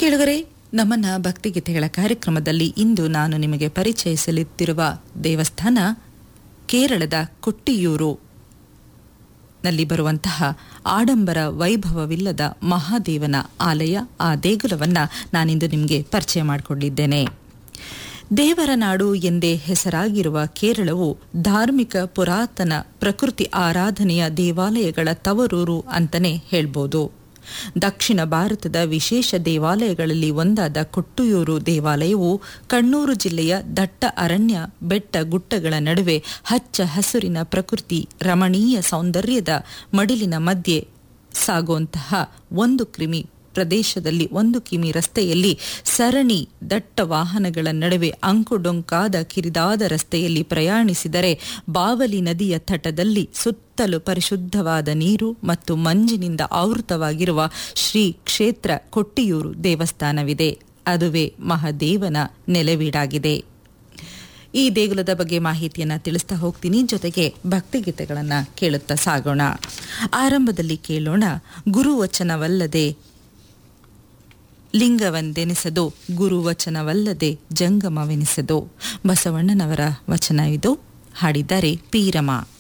ಕೇಳುಗರೆ ನಮ್ಮನ್ನ ಭಕ್ತಿಗೀತೆಗಳ ಕಾರ್ಯಕ್ರಮದಲ್ಲಿ ಇಂದು ನಾನು ನಿಮಗೆ ಪರಿಚಯಿಸಲಿತ್ತಿರುವ ದೇವಸ್ಥಾನ ಕೇರಳದ ಕೊಟ್ಟಿಯೂರು ನಲ್ಲಿ ಬರುವಂತಹ ಆಡಂಬರ ವೈಭವವಿಲ್ಲದ ಮಹಾದೇವನ ಆಲಯ ಆ ದೇಗುಲವನ್ನ ನಾನಿಂದು ನಿಮಗೆ ಪರಿಚಯ ಮಾಡಿಕೊಂಡಿದ್ದೇನೆ ದೇವರ ನಾಡು ಎಂದೇ ಹೆಸರಾಗಿರುವ ಕೇರಳವು ಧಾರ್ಮಿಕ ಪುರಾತನ ಪ್ರಕೃತಿ ಆರಾಧನೆಯ ದೇವಾಲಯಗಳ ತವರೂರು ಅಂತಲೇ ಹೇಳ್ಬೋದು ದಕ್ಷಿಣ ಭಾರತದ ವಿಶೇಷ ದೇವಾಲಯಗಳಲ್ಲಿ ಒಂದಾದ ಕೊಟ್ಟೂಯೂರು ದೇವಾಲಯವು ಕಣ್ಣೂರು ಜಿಲ್ಲೆಯ ದಟ್ಟ ಅರಣ್ಯ ಬೆಟ್ಟ ಗುಟ್ಟಗಳ ನಡುವೆ ಹಚ್ಚ ಹಸುರಿನ ಪ್ರಕೃತಿ ರಮಣೀಯ ಸೌಂದರ್ಯದ ಮಡಿಲಿನ ಮಧ್ಯೆ ಸಾಗುವಂತಹ ಒಂದು ಕ್ರಿಮಿ ಪ್ರದೇಶದಲ್ಲಿ ಒಂದು ಕಿಮಿ ರಸ್ತೆಯಲ್ಲಿ ಸರಣಿ ದಟ್ಟ ವಾಹನಗಳ ನಡುವೆ ಅಂಕುಡೊಂಕಾದ ಕಿರಿದಾದ ರಸ್ತೆಯಲ್ಲಿ ಪ್ರಯಾಣಿಸಿದರೆ ಬಾವಲಿ ನದಿಯ ತಟದಲ್ಲಿ ಸುತ್ತಲೂ ಪರಿಶುದ್ಧವಾದ ನೀರು ಮತ್ತು ಮಂಜಿನಿಂದ ಆವೃತವಾಗಿರುವ ಶ್ರೀ ಕ್ಷೇತ್ರ ಕೊಟ್ಟಿಯೂರು ದೇವಸ್ಥಾನವಿದೆ ಅದುವೇ ಮಹಾದೇವನ ನೆಲೆವೀಡಾಗಿದೆ ಈ ದೇಗುಲದ ಬಗ್ಗೆ ಮಾಹಿತಿಯನ್ನ ತಿಳಿಸ್ತಾ ಹೋಗ್ತೀನಿ ಜೊತೆಗೆ ಭಕ್ತಿಗೀತೆಗಳನ್ನ ಕೇಳುತ್ತಾ ಸಾಗೋಣ ಆರಂಭದಲ್ಲಿ ಕೇಳೋಣ ಗುರುವಚನವಲ್ಲದೆ ಲಿಂಗವಂದೆನಿಸದು ಗುರುವಚನವಲ್ಲದೆ ಜಂಗಮವೆನಿಸದು ಬಸವಣ್ಣನವರ ವಚನ ಇದು ಹಾಡಿದ್ದಾರೆ ಪೀರಮ